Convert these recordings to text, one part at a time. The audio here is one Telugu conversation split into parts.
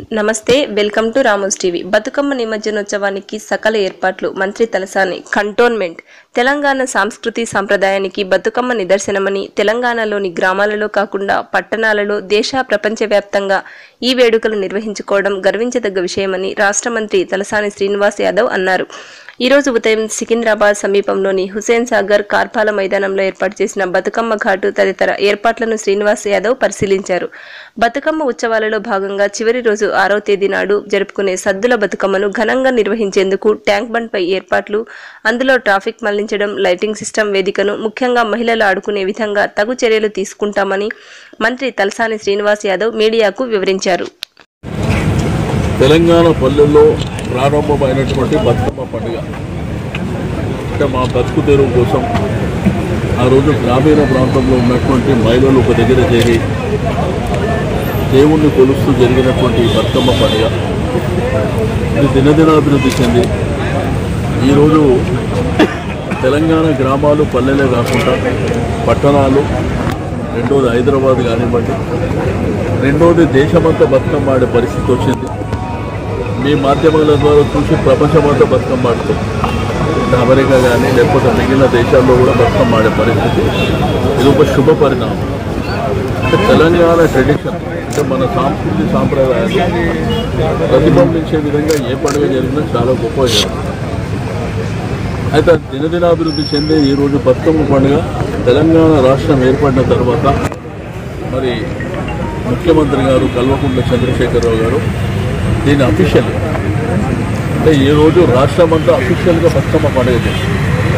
నమస్తే welcome to Ramos TV Bathukamma నిమజ్జనోత్సవానికి సకల ఏర్పాట్లు మంత్రి తలసాని కంటోన్మెంట్ తెలంగాణ సంస్కృతి సంప్రదాయానికి బతుకమ్మ నిదర్శనమని తెలంగాణలోని గ్రామాలలో కాకుండా పట్టణాలలో దేశ ప్రపంచవ్యాప్తంగా ఈ వేడుకలు నిర్వహించుకోవడం గర్వించదగ్గ విషయమని రాష్ట్ర మంత్రి తలసాని శ్రీనివాస్ యాదవ్ అన్నారు ఈ రోజు ఉదయం సికింద్రాబాద్ సమీపంలోని హుసేన్ సాగర్ కార్పాల మైదానంలో ఏర్పాటు చేసిన బతుకమ్మ ఘాటు తదితర ఏర్పాట్లను శ్రీనివాస్ యాదవ్ పరిశీలించారు బతుకమ్మ ఉత్సవాలలో భాగంగా చివరి రోజు ఆరో తేదీ నాడు జరుపుకునే సద్దుల బతుకమ్మను ఘనంగా నిర్వహించేందుకు ట్యాంక్ బండ్ పై ఏర్పాట్లు అందులో ట్రాఫిక్ మళ్లించడం లైటింగ్ సిస్టమ్ వేదికను ముఖ్యంగా మహిళలు ఆడుకునే విధంగా తగు చర్యలు తీసుకుంటామని మంత్రి తలసాని శ్రీనివాస్ యాదవ్ మీడియాకు వివరించారు తెలంగాణ పల్లెల్లో ప్రారంభమైనటువంటి బతుకమ్మ పండుగ అంటే మా బతుకు తెరువు కోసం ఆ రోజు గ్రామీణ ప్రాంతంలో ఉన్నటువంటి మహిళలు ఒక దగ్గర చేరి దేవుణ్ణి కొలుస్తూ జరిగినటువంటి ఈ బతుకమ్మ పండుగ ఇది దినదినాభివృద్ధి చెంది ఈరోజు తెలంగాణ గ్రామాలు పల్లెలే కాకుండా పట్టణాలు రెండోది హైదరాబాద్ కానివ్వండి రెండోది దేశమంతా బతుకమ్మ ఆడే పరిస్థితి వచ్చింది మీ మాధ్యమాల ద్వారా చూసి ప్రపంచమంతా బతుకమ్మ ఆడుతుంది అంటే అమెరికా కానీ లేకపోతే మిగిలిన దేశాల్లో కూడా బతుకమ్మ ఆడే పరిస్థితి ఇది ఒక శుభ పరిణామం అంటే తెలంగాణ ట్రెడిషన్ అంటే మన సాంస్కృతి సాంప్రదాయాలు ప్రతిబింబించే విధంగా ఏ పండుగ జరిగినా చాలా గొప్ప జరుగుతుంది అయితే దినదినాభివృద్ధి చెందే ఈరోజు బతుకమ్మ పండుగ తెలంగాణ రాష్ట్రం ఏర్పడిన తర్వాత మరి ముఖ్యమంత్రి గారు కల్వకుంట్ల చంద్రశేఖరరావు గారు దీన్ని అఫీషియల్ అంటే ఈ రోజు రాష్ట్రం అంతా అఫీషియల్గా బతుకమ్మ పండుగ చేస్తుంది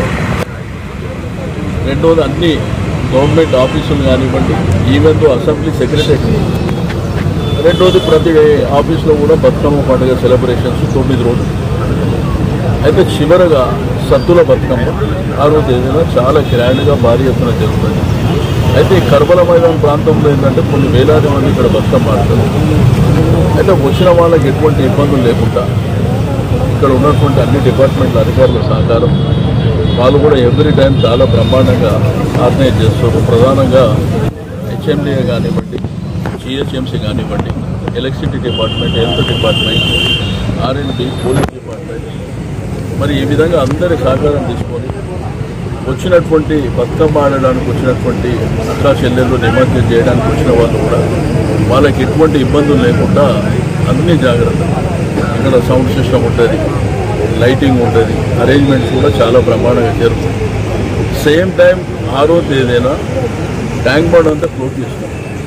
రెండోది అన్ని గవర్నమెంట్ ఆఫీసులు కానివ్వండి ఈవెన్ అసెంబ్లీ సెక్రటరీ రెండోది ప్రతి ఆఫీస్లో కూడా బతుకమ్మ పండుగ సెలబ్రేషన్స్ తొమ్మిది రోజులు అయితే చివరగా సద్దుల బతుకమ్మ ఆ రోజు ఏదైనా చాలా గ్రాండ్గా భారీ ఎత్తున జరుగుతుంది అయితే ఈ కర్బల మైదాన ప్రాంతంలో ఏంటంటే కొన్ని వేలాది మంది ఇక్కడ బతుకమ్మ ఆడతారు అయితే వచ్చిన వాళ్ళకి ఎటువంటి ఇబ్బందులు లేకుండా ఇక్కడ ఉన్నటువంటి అన్ని డిపార్ట్మెంట్ల అధికారుల సహకారం వాళ్ళు కూడా ఎవ్రీ టైం చాలా బ్రహ్మాండంగా ఆర్గనైజ్ చేస్తారు ప్రధానంగా హెచ్ఎండిఏ కానివ్వండి జిహెచ్ఎంసీ కానివ్వండి electricity department health department R and B police department మరి ఈ విధంగా అందరి సహకారం తీసుకొని వచ్చినటువంటి బతుకమ్మ ఆడడానికి వచ్చినటువంటి అక్కా చెల్లెళ్ళు నిమజ్జనం చేయడానికి వచ్చిన వాళ్ళు కూడా వాళ్ళకి ఎటువంటి ఇబ్బందులు లేకుండా అన్ని జాగ్రత్తలు ఇక్కడ సౌండ్ సిస్టమ్ ఉంటుంది లైటింగ్ ఉంటుంది అరేంజ్మెంట్స్ కూడా చాలా బ్రహ్మాండంగా జరుగుతుంది సేమ్ టైం ఆరో తేదీన ట్యాంక్ బండ్ అంతా క్లోజ్ చేస్తాం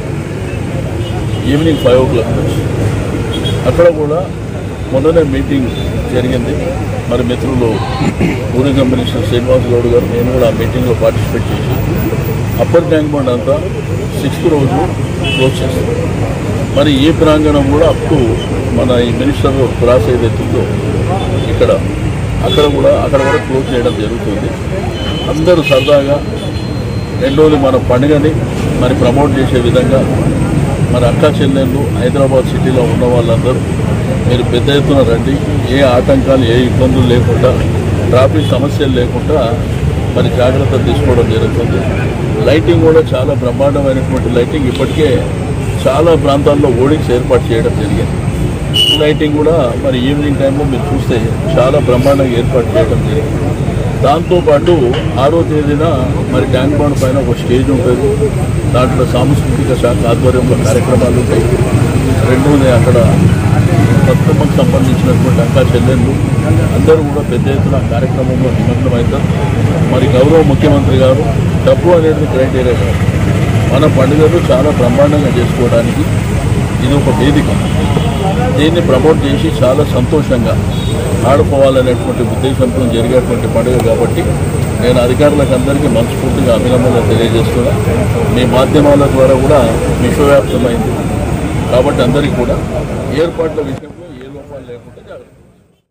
ఈవినింగ్ ఫైవ్ ఓ క్లాక్ నుంచి అక్కడ కూడా మొన్ననే మీటింగ్ జరిగింది మరి మిత్రులు టూరిజం మినిస్టర్ శ్రీనివాస్ గౌడ్ గారు నేను కూడా ఆ మీటింగ్లో పార్టిసిపేట్ చేసి అప్పర్ ట్యాంక్ బండ్ అంతా సిక్స్త్ రోజు క్లోజ్ చేస్తాం మరి ఈ ప్రాంగణం కూడా అప్ టు మన ఈ మినిస్టర్ క్రాస్ ఏదైతుందో ఇక్కడ అక్కడ కూడా అక్కడ కూడా క్లోజ్ చేయడం జరుగుతుంది అందరూ సరదాగా రెండోది మన పండుగని మరి ప్రమోట్ చేసే విధంగా మన అక్క చెల్లెళ్ళు హైదరాబాద్ సిటీలో ఉన్న వాళ్ళందరూ మీరు పెద్ద ఎత్తున రండి ఏ ఆటంకాలు ఏ ఇబ్బందులు లేకుండా ట్రాఫిక్ సమస్యలు లేకుండా మరి జాగ్రత్తలు తీసుకోవడం జరుగుతుంది లైటింగ్ కూడా చాలా బ్రహ్మాండమైనటువంటి లైటింగ్ ఇప్పటికే చాలా ప్రాంతాల్లో ఓడింగ్స్ ఏర్పాటు చేయడం జరిగింది లైటింగ్ కూడా మరి ఈవినింగ్ టైంలో మీరు చూస్తే చాలా బ్రహ్మాండంగా ఏర్పాటు చేయడం జరిగింది దాంతోపాటు ఆరో తేదీన మరి ట్యాంక్ బండ్ పైన ఒక స్టేజ్ ఉంటుంది దాంట్లో సాంస్కృతిక శాఖ ఆధ్వర్యంలో కార్యక్రమాలు ఉంటాయి రెండోది అక్కడ బతుకమ్మకు సంబంధించినటువంటి అక్కా చెల్లెళ్ళు అందరూ కూడా పెద్ద ఎత్తున ఆ కార్యక్రమంలో నిమగ్నం అవుతారు మరి గౌరవ ముఖ్యమంత్రి గారు డబ్బు అనేది క్రైటీరియా కాదు మన పండుగలు చాలా బ్రహ్మాండంగా చేసుకోవడానికి ఇది ఒక వేదిక దీన్ని ప్రమోట్ చేసి చాలా సంతోషంగా ఆడుకోవాలనేటువంటి ఉద్దేశంతో జరిగేటువంటి పండుగ కాబట్టి నేను అధికారులకు అందరికీ మనస్ఫూర్తిగా అభినందనలు తెలియజేస్తున్నా మీ మాధ్యమాల ద్వారా కూడా విశ్వవ్యాప్తమైంది కాబట్టి అందరికీ కూడా ఏర్పాట్ల విషయంలో ఏ లోపాలు లేకుండా జాగ్రత్త